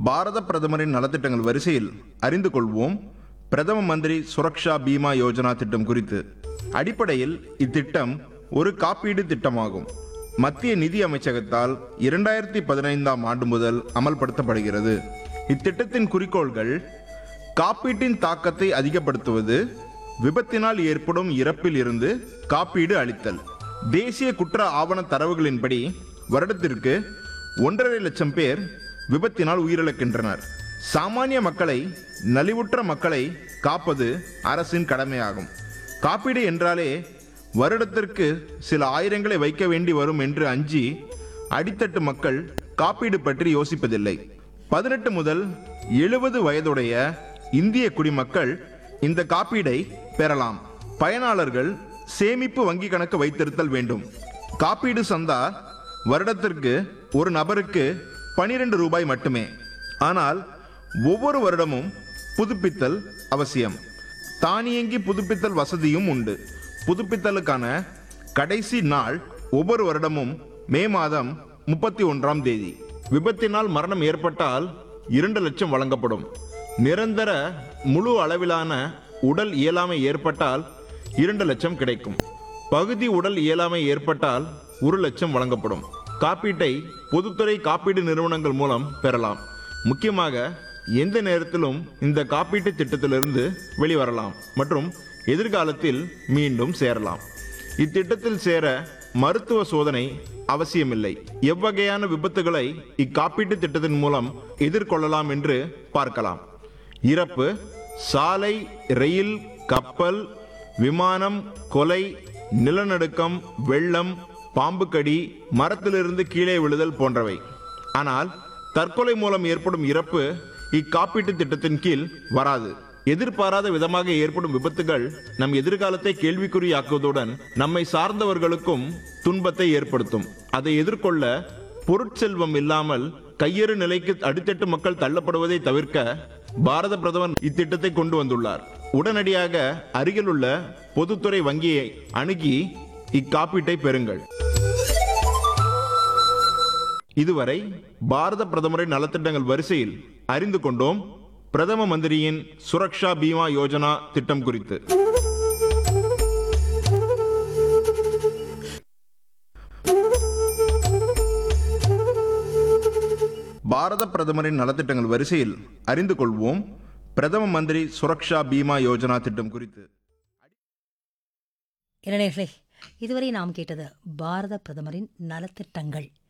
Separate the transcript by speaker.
Speaker 1: பாரத பிரதமரின் நலத்திட்டங்கள் வரிசையில் அறிந்து கொள்வோம் பிரதம மந்திரி சுரக்ஷா பீமா யோஜனா திட்டம் குறித்து அடிப்படையில் இத்திட்டம் ஒரு காப்பீடு திட்டமாகும் மத்திய நிதி அமைச்சகத்தால் இரண்டாயிரத்தி பதினைந்தாம் ஆண்டு முதல் அமல்படுத்தப்படுகிறது இத்திட்டத்தின் குறிக்கோள்கள் காப்பீட்டின் தாக்கத்தை அதிகப்படுத்துவது விபத்தினால் ஏற்படும் இறப்பில் இருந்து காப்பீடு அளித்தல் தேசிய குற்ற ஆவண தரவுகளின்படி வருடத்திற்கு ஒன்றரை லட்சம் பேர் விபத்தினால் உயிரிழக்கின்றனர் சாமானிய மக்களை நலிவுற்ற மக்களை காப்பது அரசின் கடமையாகும் காப்பீடு என்றாலே வருடத்திற்கு சில ஆயிரங்களை வைக்க வேண்டி வரும் என்று அஞ்சி அடித்தட்டு மக்கள் காப்பீடு பற்றி யோசிப்பதில்லை பதினெட்டு முதல் எழுபது வயதுடைய இந்திய குடிமக்கள் இந்த காப்பீடை பெறலாம் பயனாளர்கள் சேமிப்பு வங்கி கணக்கு வைத்திருத்தல் வேண்டும் காப்பீடு சந்தா வருடத்திற்கு ஒரு நபருக்கு பனிரெண்டு ரூபாய் மட்டுமே ஆனால் ஒவ்வொரு வருடமும் புதுப்பித்தல் அவசியம் தானியங்கி புதுப்பித்தல் வசதியும் உண்டு புதுப்பித்தலுக்கான கடைசி நாள் ஒவ்வொரு வருடமும் மே மாதம் முப்பத்தி ஒன்றாம் தேதி விபத்தினால் மரணம் ஏற்பட்டால் இரண்டு லட்சம் வழங்கப்படும் நிரந்தர முழு அளவிலான உடல் இயலாமை ஏற்பட்டால் இரண்டு லட்சம் கிடைக்கும் பகுதி உடல் இயலாமை ஏற்பட்டால் ஒரு லட்சம் வழங்கப்படும் காப்பீட்டை பொதுத்துறை காப்பீடு நிறுவனங்கள் மூலம் பெறலாம் முக்கியமாக எந்த நேரத்திலும் இந்த காப்பீட்டு திட்டத்திலிருந்து வெளிவரலாம் மற்றும் எதிர்காலத்தில் மீண்டும் சேரலாம் இத்திட்டத்தில் சேர மருத்துவ சோதனை அவசியமில்லை எவ்வகையான விபத்துகளை இக்காப்பீட்டு திட்டத்தின் மூலம் எதிர்கொள்ளலாம் என்று பார்க்கலாம் இறப்பு சாலை ரயில் கப்பல் விமானம் கொலை நிலநடுக்கம் வெள்ளம் பாம்பு கடி மரத்திலிருந்து கீழே விழுதல் போன்றவை ஆனால் தற்கொலை மூலம் ஏற்படும் இறப்பு இக்காப்பீட்டு திட்டத்தின் கீழ் வராது எதிர்பாராத விதமாக ஏற்படும் விபத்துகள் நம் எதிர்காலத்தை கேள்விக்குறியாக்குவதுடன் நம்மை சார்ந்தவர்களுக்கும் துன்பத்தை ஏற்படுத்தும் அதை எதிர்கொள்ள பொருட்செல்வம் இல்லாமல் கையெறு நிலைக்கு அடித்தட்டு மக்கள் தள்ளப்படுவதை தவிர்க்க பாரத பிரதமர் இத்திட்டத்தை கொண்டு வந்துள்ளார் உடனடியாக அருகிலுள்ள பொதுத்துறை வங்கியை அணுகி இக்காப்பீட்டை பெறுங்கள் இதுவரை பாரத பிரதமரின் நலத்திட்டங்கள் வரிசையில் அறிந்து கொண்டோம் பிரதம மந்திரியின் சுரக்ஷா பீமா யோஜனா திட்டம் குறித்து பாரத பிரதமரின் நலத்திட்டங்கள் வரிசையில் அறிந்து கொள்வோம் பிரதம மந்திரி சுரக்ஷா பீமா யோஜனா திட்டம் குறித்து
Speaker 2: இளைஞர்களே இதுவரை நாம் கேட்டது பாரத பிரதமரின் நலத்திட்டங்கள்